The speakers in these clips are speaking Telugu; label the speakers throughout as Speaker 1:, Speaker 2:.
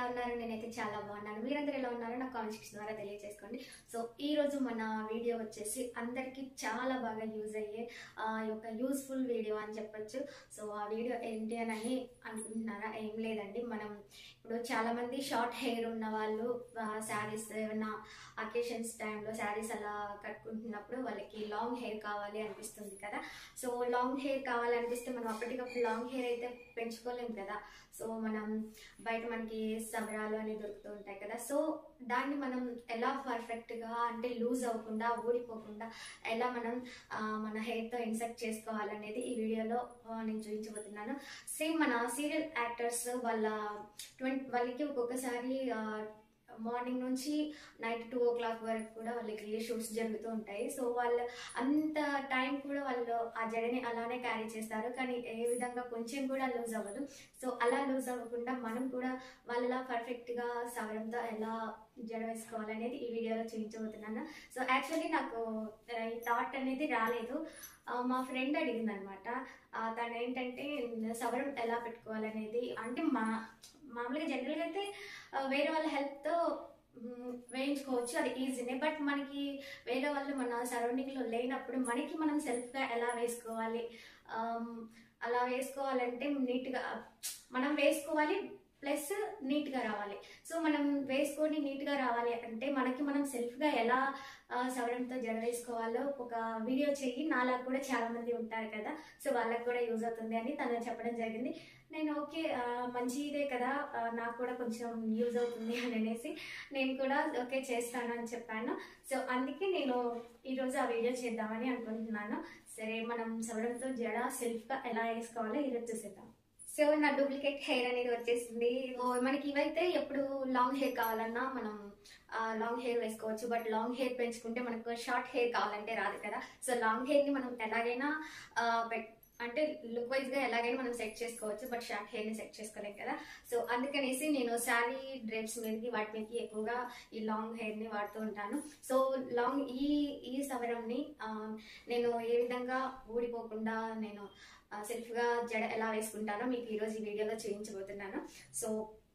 Speaker 1: ఎలా ఉన్నారు నేనైతే చాలా బాగున్నాను మీరందరూ ఎలా ఉన్నారో నాకు కామెంట్ సెక్షన్ ద్వారా తెలియజేసుకోండి సో ఈ రోజు మన వీడియో వచ్చేసి అందరికీ చాలా బాగా యూజ్ అయ్యే ఆ, ఒక యూస్ఫుల్ వీడియో అని చెప్పొచ్చు సో ఆ వీడియో ఏంటి అని అని అనుకుంటున్నారా ఏం లేదండి మనం ఇప్పుడు చాలా మంది షార్ట్ హెయిర్ ఉన్న వాళ్ళు శారీస్ ఏమన్నా అకేషన్స్ టైంలో శారీస్ అలా కట్టుకుంటున్నప్పుడు వాళ్ళకి లాంగ్ హెయిర్ కావాలి అనిపిస్తుంది కదా సో లాంగ్ హెయిర్ కావాలనిపిస్తే మనం అప్పటికప్పుడు లాంగ్ హెయిర్ అయితే పెంచుకోలేం కదా సో మనం బయట మనకి సబరాలు అని దొరుకుతూ ఉంటాయి కదా సో దాన్ని మనం ఎలా పర్ఫెక్ట్గా అంటే లూజ్ అవ్వకుండా ఊడిపోకుండా ఎలా మనం ఆ, మన హెయిర్తో ఇన్సర్ట్ చేసుకోవాలనేది ఈ వీడియోలో ఆ, నేను చూపించబోతున్నాను సేమ్ మన సీరియల్ యాక్టర్స్ వాళ్ళ ట్వంటీ వాళ్ళకి ఒక్కొక్కసారి మార్నింగ్ నుంచి నైట్ టూ ఓ క్లాక్ వరకు కూడా వాళ్ళకి షూట్స్ జరుగుతూ ఉంటాయి సో వాళ్ళు అంత టైం కూడా వాళ్ళు ఆ జడని అలానే క్యారీ చేస్తారు కానీ ఏ విధంగా కొంచెం కూడా లూజ్ అవ్వదు సో అలా లూజ్ అవ్వకుండా మనం కూడా వాళ్ళలా పర్ఫెక్ట్గా సవరంతో ఎలా జడ వేసుకోవాలనేది ఈ వీడియోలో చూపించబోతున్నాను సో యాక్చువల్లీ నాకు ఆ, ఈ థాట్ అనేది రాలేదు ఆ, మా ఫ్రెండ్ అడిగింది అనమాట తను ఏంటంటే సవరం ఎలా పెట్టుకోవాలనేది అంటే మా మామూలుగా జనరల్గా అయితే ఆ, వేరే వాళ్ళ హెల్ప్తో వేయించుకోవచ్చు అది ఈజీనే బట్ మనకి వేరే వాళ్ళు మన సరౌండింగ్లో లేనప్పుడు మనకి మనం సెల్ఫ్గా ఎలా వేసుకోవాలి ఆమ్, అలా వేసుకోవాలంటే నీట్గా మనం వేసుకోవాలి ప్లస్ నీట్గా రావాలి సో మనం వేసుకొని నీట్గా రావాలి అంటే మనకి మనం సెల్ఫ్గా ఎలా ఆ, సవరంతో జడ వేసుకోవాలో ఒక వీడియో చెయ్యి నాలా కూడా చాలా మంది ఉంటారు కదా సో వాళ్ళకి కూడా యూజ్ అవుతుంది అని తను చెప్పడం జరిగింది నేను ఓకే ఆ, మంచిదే కదా ఆ, నాకు కూడా కొంచెం యూజ్ అవుతుంది అని అనేసి నేను కూడా ఓకే చేస్తాను అని చెప్పాను సో అందుకే నేను ఈరోజు ఆ వీడియో చేద్దామని అనుకుంటున్నాను సరే మనం సవరంతో జడ సెల్ఫ్గా ఎలా వేసుకోవాలో ఈరోజు చూసేద్దాం సో నా డూప్లికేట్ హెయిర్ అనేది వచ్చేసింది ఓ, మనకి ఇవైతే ఎప్పుడు లాంగ్ హెయిర్ కావాలన్నా మనం లాంగ్ హెయిర్ వేసుకోవచ్చు బట్ లాంగ్ హెయిర్ పెంచుకుంటే మనకు షార్ట్ హెయిర్ కావాలంటే రాదు కదా సో లాంగ్ హెయిర్ని మనం ఎలాగైనా ఆ, పెట్ అంటే లుక్ వైజ్ గా ఎలాగైనా మనం సెట్ చేసుకోవచ్చు బట్ షార్ట్ హెయిర్ ని సెట్ చేసుకోలేం కదా సో అందుకనేసి నేను శారీ డ్రేప్స్ మీదకి వాటి మీదకి ఎక్కువగా ఈ లాంగ్ హెయిర్ ని వాడుతూ ఉంటాను సో లాంగ్ ఈ ఈ సవరంని ఆ, నేను ఏ విధంగా ఊడిపోకుండా నేను సెల్ఫ్ గా జడ ఎలా వేసుకుంటానో మీకు ఈరోజు ఈ వీడియోలో చూపించబోతున్నాను సో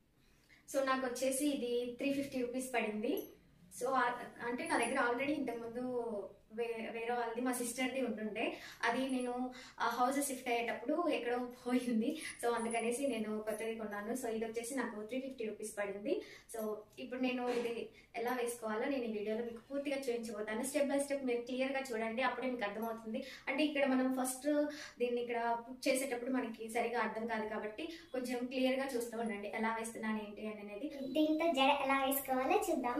Speaker 1: సో నాకు వచ్చేసి ఇది త్రీ ఫిఫ్టీ రూపీస్ పడింది సో ఆ- అంటే నా దగ్గర ఆల్రెడీ ఇంతకుముందు వే వేరే వాళ్ళది మా సిస్టర్ది ఉంటుండే అది నేను ఆ హౌస్ షిఫ్ట్ అయ్యేటప్పుడు ఎక్కడో పోయింది సో అందుకనేసి నేను కొత్తది కొన్నాను సో ఇది వచ్చేసి నాకు త్రీ ఫిఫ్టీ రూపీస్ పడింది సో ఇప్పుడు నేను ఇది ఎలా వేసుకోవాలో నేను ఈ వీడియోలో మీకు పూర్తిగా చూపించబోతాను స్టెప్ బై స్టెప్ మీరు క్లియర్గా చూడండి అప్పుడే మీకు అర్థమవుతుంది అంటే ఇక్కడ మనం ఫస్ట్ దీన్ని ఇక్కడ కుక్ చేసేటప్పుడు మనకి సరిగా అర్థం కాదు కాబట్టి కొంచెం క్లియర్గా చూస్తూ ఉండండి ఎలా వేస్తున్నాను ఏంటి అని అనేది
Speaker 2: దీంతో జడ ఎలా వేసుకోవాలో చూద్దాం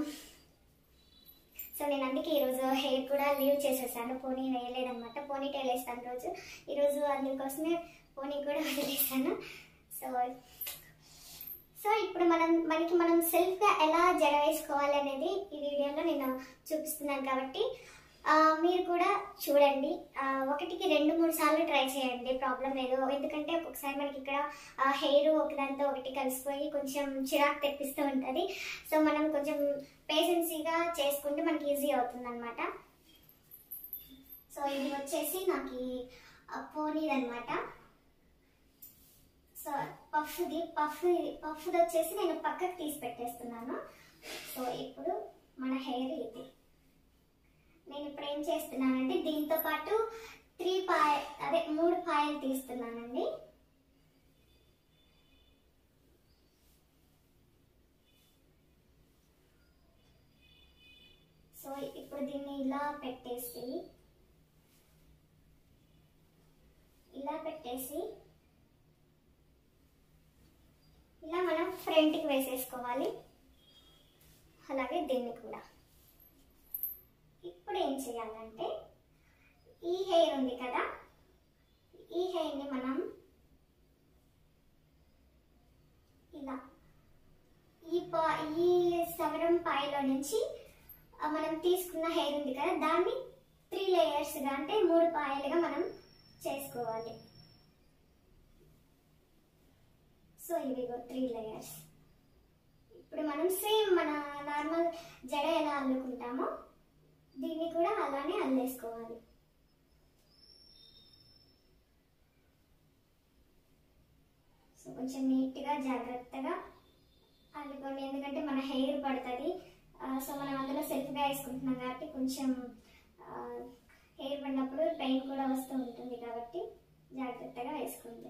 Speaker 2: సో నేను అందుకే ఈరోజు హెయిర్ కూడా లీవ్ చేసేసాను పోనీ వేయలేదన్నమాట పోనీ టైల్ వేస్తాను రోజు ఈరోజు అందుకోసమే పోనీ కూడా వదిలేసాను సో సో ఇప్పుడు మనం మనకి మనం సెల్ఫ్గా ఎలా జడ వేసుకోవాలి అనేది ఈ వీడియోలో నేను చూపిస్తున్నాను కాబట్టి ఆ, మీరు కూడా చూడండి ఆ, ఒకటికి రెండు మూడు సార్లు ట్రై చేయండి ప్రాబ్లం లేదు ఎందుకంటే ఒక్కొక్కసారి మనకి ఇక్కడ హెయిర్ ఒకదాంతో ఒకటి కలిసిపోయి కొంచెం చిరాకు తెప్పిస్తూ ఉంటుంది సో మనం కొంచెం పేషెన్సీగా చేసుకుంటే మనకి ఈజీ అవుతుంది అనమాట సో ఇది వచ్చేసి నాకు పోనీది అనమాట సో పఫ్ది పఫ్ పఫ్ది వచ్చేసి నేను పక్కకు తీసి పెట్టేస్తున్నాను సో ఇప్పుడు మన హెయిర్ ఇది నేను ఇప్పుడు ఏం చేస్తున్నానంటే దీంతో పాటు త్రీ పాయ అదే మూడు పాయలు తీస్తున్నానండి సో ఇప్పుడు దీన్ని ఇలా పెట్టేసి ఇలా పెట్టేసి ఇలా మనం ఫ్రంట్కి వేసేసుకోవాలి అలాగే దీన్ని కూడా ఇప్పుడు ఏం చేయాలంటే ఈ హెయిర్ ఉంది కదా ఈ హెయిర్ని మనం ఇలా ఈ పా ఈ సవరం పాయలో నుంచి ఆ మనం తీసుకున్న హెయిర్ ఉంది కదా దాన్ని త్రీ లేయర్స్గా అంటే మూడు పాయలుగా మనం చేసుకోవాలి సో ఇవిగో త్రీ లేయర్స్ ఇప్పుడు మనం సేమ్ మన నార్మల్ జడ ఎలా అల్లుకుంటామో దీన్ని కూడా అలానే అల్లేసుకోవాలి సో కొంచెం నీట్గా జాగ్రత్తగా అల్లుకోండి ఎందుకంటే మన హెయిర్ పడుతుంది సో మనం అందులో సెల్ఫ్గా వేసుకుంటున్నాం కాబట్టి కొంచెం హెయిర్ పడినప్పుడు పెయిన్ కూడా వస్తూ ఉంటుంది కాబట్టి జాగ్రత్తగా వేసుకోండి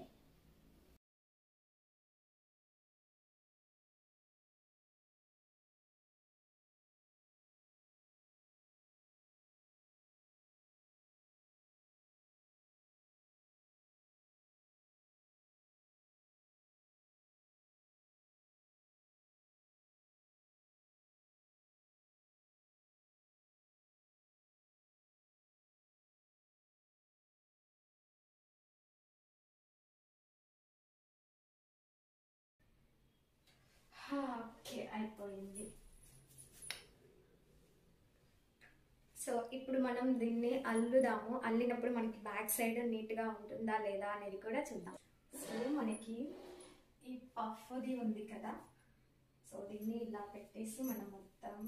Speaker 1: ఓకే అయిపోయింది సో ఇప్పుడు మనం దీన్ని అల్లుదాము అల్లినప్పుడు మనకి బ్యాక్ సైడ్ నీట్గా ఉంటుందా లేదా అనేది కూడా చూద్దాం సో మనకి ఈ పఫ్ది ఉంది కదా సో దీన్ని ఇలా పెట్టేసి మనం మొత్తం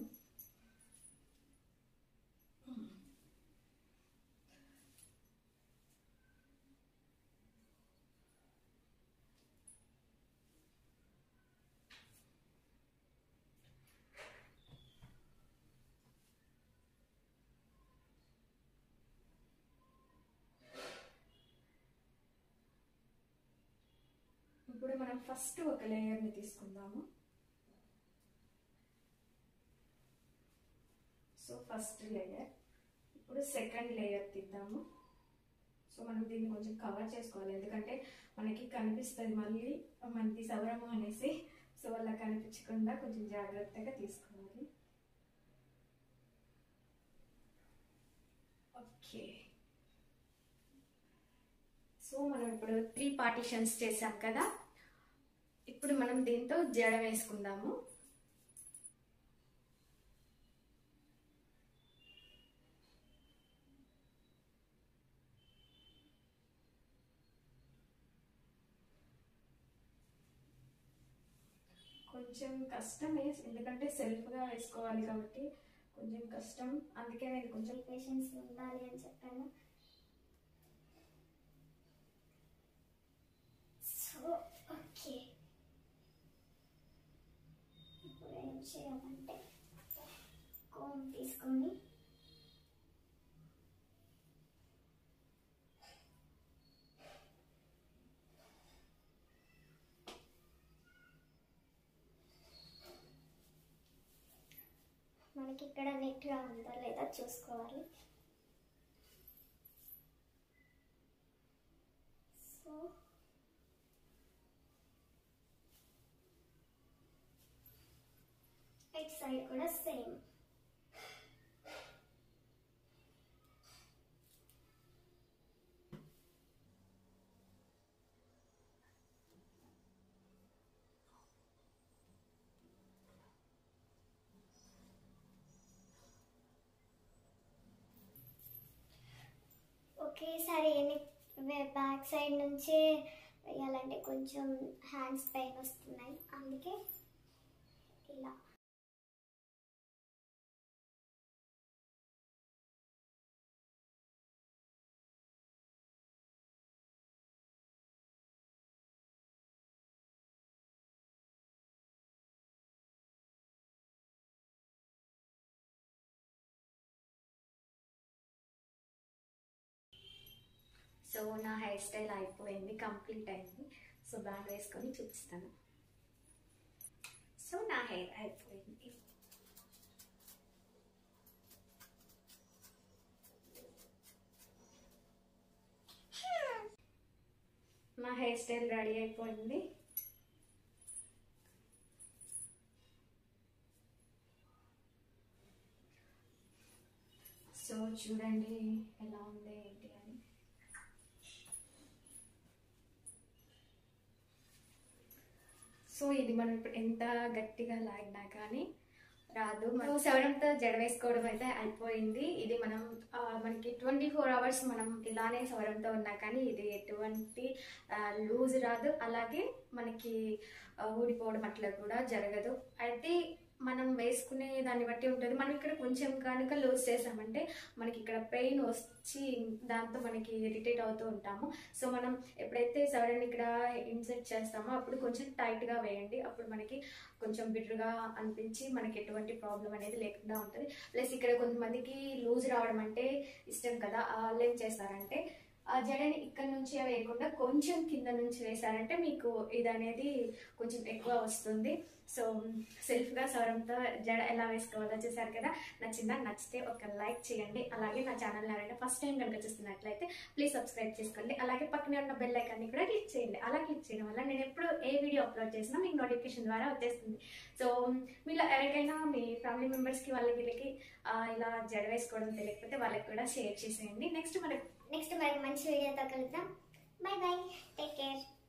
Speaker 1: ఇప్పుడు మనం ఫస్ట్ ఒక లేయర్ని తీసుకుందాము సో ఫస్ట్ లేయర్ ఇప్పుడు సెకండ్ లేయర్ తీద్దాము సో మనం దీన్ని కొంచెం కవర్ చేసుకోవాలి ఎందుకంటే మనకి కనిపిస్తుంది మళ్ళీ మనకి సవరము అనేసి సో అలా కనిపించకుండా కొంచెం జాగ్రత్తగా తీసుకోవాలి ఓకే సో మనం ఇప్పుడు త్రీ పార్టీషన్స్ చేసాం కదా ఇప్పుడు మనం దీంతో జడ వేసుకుందాము కొంచెం కష్టమే ఎందుకంటే సెల్ఫ్గా వేసుకోవాలి కాబట్టి కొంచెం కష్టం అందుకే నేను కొంచెం
Speaker 2: పేషెన్స్ ఉండాలి అని చెప్పాను సో ఓకే ఇప్పుడు ఏం చేయాలంటే కోమ్ తీసుకొని మనకి ఇక్కడ నెట్గా ఉందా లేదా చూసుకోవాలి సో ఇట్ సైడ్ కూడా సేమ్ ఒకేసారి ఎన్ని బ్యాక్ సైడ్ నుంచే వేయాలంటే కొంచెం హ్యాండ్స్ పెయిన్ వస్తున్నాయి అందుకే ఇలా
Speaker 1: సో నా హెయిర్ స్టైల్ అయిపోయింది కంప్లీట్ అయింది సో బ్యాండ్ వేసుకొని చూపిస్తాను సో నా హెయిర్ అయిపోయింది మా హెయిర్ స్టైల్ రెడీ అయిపోయింది సో చూడండి ఎలా ఉంది ఏంటి అని సో ఇది మనం ఇప్పుడు ఎంత గట్టిగా లాగినా కానీ రాదు మనం సవరంతో జడ వేసుకోవడం అయితే అయిపోయింది ఇది మనం ఆ, మనకి ట్వంటీ ఫోర్ అవర్స్ మనం ఇలానే సవరంతో ఉన్నా కానీ ఇది ఎటువంటి లూజ్ రాదు అలాగే మనకి ఆ, ఊడిపోవడం అట్లా కూడా జరగదు అయితే మనం వేసుకునే దాన్ని బట్టి ఉంటుంది మనం ఇక్కడ కొంచెం కనుక లూజ్ చేసామంటే మనకి ఇక్కడ పెయిన్ వచ్చి దాంతో మనకి ఇరిటేట్ అవుతూ ఉంటాము సో మనం ఎప్పుడైతే సడన్ ఇక్కడ ఇన్సెట్ చేస్తామో అప్పుడు కొంచెం టైట్గా వేయండి అప్పుడు మనకి కొంచెం బిడ్రుగా అనిపించి మనకి ఎటువంటి ప్రాబ్లం అనేది లేకుండా ఉంటుంది ప్లస్ ఇక్కడ కొంతమందికి లూజ్ రావడం అంటే ఇష్టం కదా వాళ్ళు ఏం చేస్తారంటే ఆ జడని ఇక్కడ నుంచి వేయకుండా కొంచెం కింద నుంచి వేశారంటే మీకు ఇది అనేది కొంచెం ఎక్కువ వస్తుంది సో సెల్ఫ్గా సవరంతో జడ ఎలా వేసుకోవాలో చూసారు కదా నచ్చిందా నచ్చితే ఒక లైక్ చేయండి అలాగే నా ఛానల్ ఎవరైనా ఫస్ట్ టైం కనుక చూస్తున్నట్లయితే ప్లీజ్ సబ్స్క్రైబ్ చేసుకోండి అలాగే పక్కనే ఉన్న బెల్ ఐకాన్ని కూడా క్లిక్ చేయండి అలా క్లిక్ చేయడం వల్ల నేను ఎప్పుడు ఏ వీడియో అప్లోడ్ చేసినా మీకు నోటిఫికేషన్ ద్వారా వచ్చేస్తుంది సో మీలో ఎవరికైనా మీ ఫ్యామిలీ మెంబర్స్కి వాళ్ళకి వీళ్ళకి ఆ, ఇలా జడ వేసుకోవడం తెలియకపోతే వాళ్ళకి కూడా షేర్ చేసేయండి నెక్స్ట్ మనకు
Speaker 2: నెక్స్ట్ మరి మంచి వీడియోతో కలుద్దాం బై బై టేక్ కేర్